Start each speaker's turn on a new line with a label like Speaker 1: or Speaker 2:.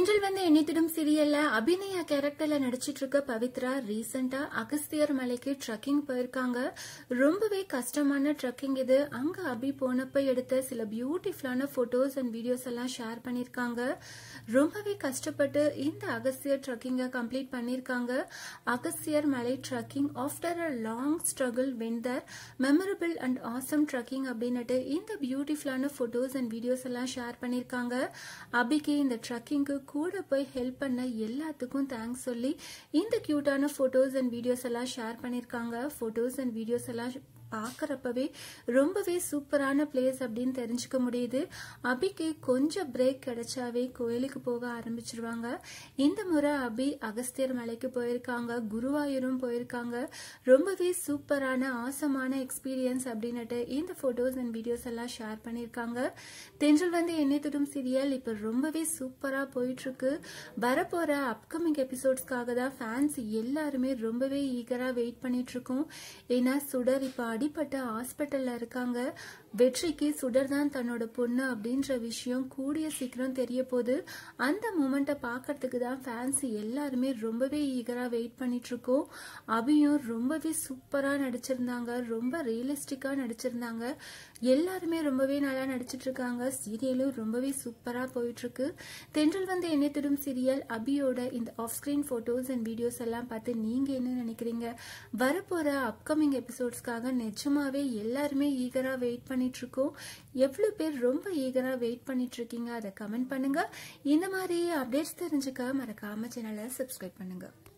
Speaker 1: தென்றல் வந்து எண்ணித்திடும் சீரியல்ல அபிநயா கேரக்டர்ல நடிச்சிட்டு இருக்க பவித்ரா ரீசெண்டா அகஸ்தியர் மலைக்கு ட்ரக்கிங் போயிருக்காங்க ரொம்பவே கஷ்டமான ட்ரக்கிங் இது அங்க அபி போனப்ப எடுத்த சில பியூட்டிஃபுல்லான போட்டோஸ் அண்ட் வீடியோஸ் எல்லாம் ஷேர் பண்ணிருக்காங்க ரொம்பவே கஷ்டப்பட்டு இந்த அகஸ்தியர் ட்ரக்கிங்கை கம்ப்ளீட் பண்ணிருக்காங்க அகஸ்தியர் மலை trekking after a long struggle went there memorable and awesome trekking அப்படின்னுட்டு இந்த பியூட்டிஃபுல்லான போட்டோஸ் அண்ட் வீடியோஸ் எல்லாம் ஷேர் பண்ணிருக்காங்க அபிக்கு இந்த ட்ரக்கிங்க்கு கூட போய் ஹெல்ப் பண்ண எல்லாத்துக்கும் தேங்க்ஸ் சொல்லி இந்த கியூட்டான போட்டோஸ் அண்ட் வீடியோஸ் எல்லாம் ஷேர் பண்ணிருக்காங்க போட்டோஸ் அண்ட் வீடியோஸ் எல்லாம் பார்க்கறப்பவே ரொம்பவே சூப்பரான பிளேஸ் அப்படின்னு தெரிஞ்சுக்க முடியுது அபிக்கு கொஞ்சம் பிரேக் கிடைச்சாவே கோயிலுக்கு போக ஆரம்பிச்சிருவாங்க இந்த முறை அபி அகஸ்தியர் மலைக்கு போயிருக்காங்க குருவாயூரும் போயிருக்காங்க ரொம்பவே சூப்பரான ஆசமான எக்ஸ்பீரியன்ஸ் அப்படின்னுட்டு இந்த போட்டோஸ் அண்ட் வீடியோஸ் எல்லாம் ஷேர் பண்ணியிருக்காங்க தென்றல் வந்து என்னை தொடும் சீரியல் இப்போ ரொம்பவே சூப்பராக போயிட்டு இருக்கு வரப்போற அப்கமிங் எபிசோட்ஸ்க்காக தான் ஃபேன்ஸ் எல்லாருமே ரொம்பவே ஈகரா வெயிட் பண்ணிட்டு இருக்கோம் ஏன்னா சுடர் இப்போ அடிப்பட்ட ஹாஸ்பிட்டல்ல இருக்காங்க வெற்றிக்கு சுடர் தான் தன்னோட பொண்ணு அப்படின்ற விஷயம் கூடிய சீக்கிரம் தெரிய போகுது அந்த மூமெண்ட்டை பார்க்கறதுக்கு தான் ஃபேன்ஸ் எல்லாருமே ரொம்பவே ஈகரா வெயிட் பண்ணிட்டு இருக்கோம் அபியும் ரொம்பவே சூப்பரா நடிச்சிருந்தாங்க ரொம்ப ரியலிஸ்டிக்கா நடிச்சிருந்தாங்க எல்லாருமே ரொம்பவே நல்லா நடிச்சிட்டு இருக்காங்க சீரியலும் ரொம்பவே சூப்பரா போயிட்டு இருக்கு தென்றல் வந்து என்னை திடும் சீரியல் அபியோட இந்த off screen photos and videos எல்லாம் பார்த்து நீங்க என்ன நினைக்கிறீங்க வரப்போற அப்கமிங் எபிசோட்ஸ்க்காக நிஜமாவே எல்லாருமே ஈகரா வெயிட் பண்ணிட்டு இருக்கோம் எவ்வளவு பேர் ரொம்ப ஈகரா வெயிட் பண்ணிட்டு இருக்கீங்க அதை கமெண்ட் பண்ணுங்க இந்த மாதிரி அப்டேட்ஸ் தெரிஞ்சுக்க மறக்காம சேனலை சப்ஸ்கிரைப் பண்ணுங்க